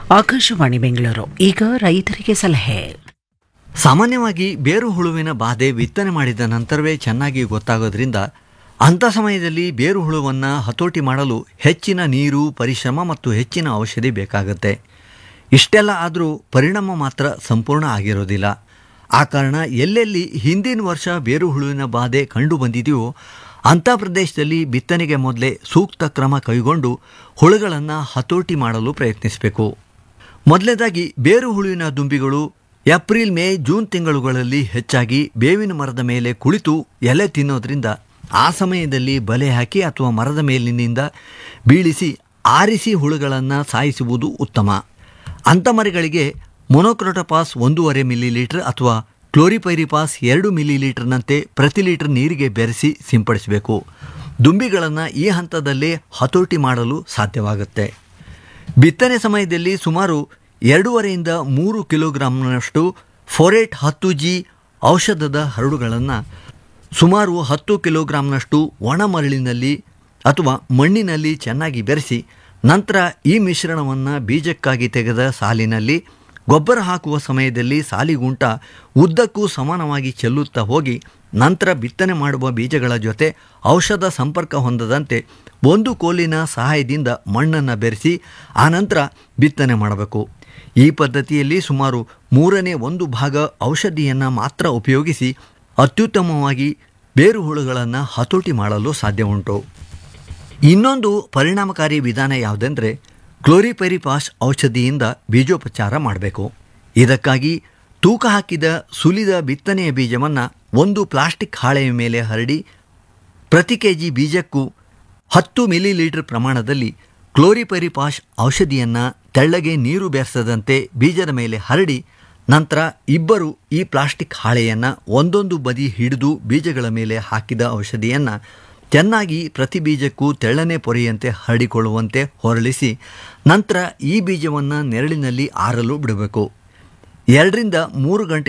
ಆಕಾಶವಾಣಿ ಬೆಂಗಳೂರು ಈಗ ರೈತರಿಗೆ ಸಲಹೆ ಸಾಮಾನ್ಯವಾಗಿ ಬೇರು ಹುಳುವಿನ ಬಾಧೆ ಬಿತ್ತನೆ ಮಾಡಿದ ನಂತರವೇ ಚೆನ್ನಾಗಿ ಗೊತ್ತಾಗೋದ್ರಿಂದ ಅಂಥ ಸಮಯದಲ್ಲಿ ಬೇರು ಹುಳುವನ್ನು ಹತೋಟಿ ಮಾಡಲು ಹೆಚ್ಚಿನ ನೀರು ಪರಿಶ್ರಮ ಮತ್ತು ಹೆಚ್ಚಿನ ಔಷಧಿ ಬೇಕಾಗುತ್ತೆ ಇಷ್ಟೆಲ್ಲ ಆದರೂ ಪರಿಣಾಮ ಮಾತ್ರ ಸಂಪೂರ್ಣ ಆಗಿರೋದಿಲ್ಲ ಆ ಕಾರಣ ಎಲ್ಲೆಲ್ಲಿ ಹಿಂದಿನ ವರ್ಷ ಬೇರು ಹುಳುವಿನ ಬಾಧೆ ಕಂಡು ಬಂದಿದೆಯೋ ಅಂಥ ಪ್ರದೇಶದಲ್ಲಿ ಬಿತ್ತನೆಗೆ ಮೊದಲೇ ಸೂಕ್ತ ಕ್ರಮ ಕೈಗೊಂಡು ಹುಳುಗಳನ್ನು ಹತೋಟಿ ಮಾಡಲು ಪ್ರಯತ್ನಿಸಬೇಕು ಮೊದಲನೇದಾಗಿ ಬೇರು ಹುಳುವಿನ ದುಂಬಿಗಳು ಏಪ್ರಿಲ್ ಮೇ ಜೂನ್ ತಿಂಗಳುಗಳಲ್ಲಿ ಹೆಚ್ಚಾಗಿ ಬೇವಿನ ಮರದ ಮೇಲೆ ಕುಳಿತು ಎಲೆ ತಿನ್ನೋದ್ರಿಂದ ಆ ಸಮಯದಲ್ಲಿ ಬಲೆ ಹಾಕಿ ಅಥವಾ ಮರದ ಮೇಲಿನಿಂದ ಬೀಳಿಸಿ ಆರಿಸಿ ಹುಳುಗಳನ್ನು ಸಾಯಿಸುವುದು ಉತ್ತಮ ಅಂಥ ಮರಿಗಳಿಗೆ ಮೊನೊಕ್ರೋಟೋಪಾಸ್ ಒಂದೂವರೆ ಮಿಲಿ ಲೀಟರ್ ಅಥವಾ ಕ್ಲೋರಿಪೈರಿಪಾಸ್ ಎರಡು ಮಿಲಿ ಲೀಟರ್ನಂತೆ ಪ್ರತಿ ಲೀಟರ್ ನೀರಿಗೆ ಬೆರೆಸಿ ಸಿಂಪಡಿಸಬೇಕು ದುಂಬಿಗಳನ್ನು ಈ ಹಂತದಲ್ಲೇ ಹತೋಟಿ ಮಾಡಲು ಸಾಧ್ಯವಾಗುತ್ತೆ ಬಿತ್ತನೆ ಸಮಯದಲ್ಲಿ ಸುಮಾರು ಎರಡೂವರೆಯಿಂದ ಮೂರು ಕಿಲೋಗ್ರಾಂನಷ್ಟು ಫೋರೇಟ್ ಹತ್ತು ಜಿ ಔಷಧದ ಹರಡುಗಳನ್ನು ಸುಮಾರು ಹತ್ತು ಕಿಲೋಗ್ರಾಂನಷ್ಟು ಒಣ ಮರಳಿನಲ್ಲಿ ಅಥವಾ ಮಣ್ಣಿನಲ್ಲಿ ಚೆನ್ನಾಗಿ ಬೆರೆಸಿ ನಂತರ ಈ ಮಿಶ್ರಣವನ್ನು ಬೀಜಕ್ಕಾಗಿ ತೆಗೆದ ಸಾಲಿನಲ್ಲಿ ಗೊಬ್ಬರ ಹಾಕುವ ಸಮಯದಲ್ಲಿ ಸಾಲಿಗುಂಟ ಉದ್ದಕ್ಕೂ ಸಮಾನವಾಗಿ ಚೆಲ್ಲುತ್ತಾ ಹೋಗಿ ನಂತರ ಬಿತ್ತನೆ ಮಾಡುವ ಬೀಜಗಳ ಜೊತೆ ಔಷಧ ಸಂಪರ್ಕ ಹೊಂದದಂತೆ ಒಂದು ಕೋಲಿನ ಸಹಾಯದಿಂದ ಮಣ್ಣನ್ನು ಬೆರೆಸಿ ಆನಂತರ ಬಿತ್ತನೆ ಮಾಡಬೇಕು ಈ ಪದ್ಧತಿಯಲ್ಲಿ ಸುಮಾರು ಮೂರನೇ ಒಂದು ಭಾಗ ಔಷಧಿಯನ್ನು ಮಾತ್ರ ಉಪಯೋಗಿಸಿ ಅತ್ಯುತ್ತಮವಾಗಿ ಬೇರು ಹುಳುಗಳನ್ನು ಹತೋಟಿ ಮಾಡಲು ಸಾಧ್ಯ ಉಂಟು ಇನ್ನೊಂದು ಪರಿಣಾಮಕಾರಿ ವಿಧಾನ ಯಾವುದೆಂದರೆ ಕ್ಲೋರಿಪೆರಿಪಾಸ್ ಔಷಧಿಯಿಂದ ಬೀಜೋಪಚಾರ ಮಾಡಬೇಕು ಇದಕ್ಕಾಗಿ ತೂಕ ಹಾಕಿದ ಸುಲಿದ ಬಿತ್ತನೆಯ ಬೀಜವನ್ನು ಒಂದು ಪ್ಲಾಸ್ಟಿಕ್ ಹಾಳೆಯ ಮೇಲೆ ಹರಡಿ ಪ್ರತಿ ಕೆ ಜಿ ಬೀಜಕ್ಕೂ ಹತ್ತು ಮಿಲಿ ಲೀಟರ್ ಪ್ರಮಾಣದಲ್ಲಿ ಕ್ಲೋರಿಪೆರಿಪಾಸ್ ಔಷಧಿಯನ್ನು ತೆಳ್ಳಗೆ ನೀರು ಬೆರೆಸದಂತೆ ಬೀಜದ ಮೇಲೆ ಹರಡಿ ನಂತರ ಇಬ್ಬರು ಈ ಪ್ಲಾಸ್ಟಿಕ್ ಹಾಳೆಯನ್ನು ಒಂದೊಂದು ಬದಿ ಹಿಡಿದು ಬೀಜಗಳ ಮೇಲೆ ಹಾಕಿದ ಔಷಧಿಯನ್ನು ಚೆನ್ನಾಗಿ ಪ್ರತಿ ಬೀಜಕ್ಕೂ ತೆಳ್ಳನೆ ಪೊರೆಯಂತೆ ಹರಡಿಕೊಳ್ಳುವಂತೆ ಹೊರಳಿಸಿ ನಂತರ ಈ ಬೀಜವನ್ನು ನೆರಳಿನಲ್ಲಿ ಆರಲು ಬಿಡಬೇಕು ಎರಡರಿಂದ ಮೂರು ಗಂಟೆ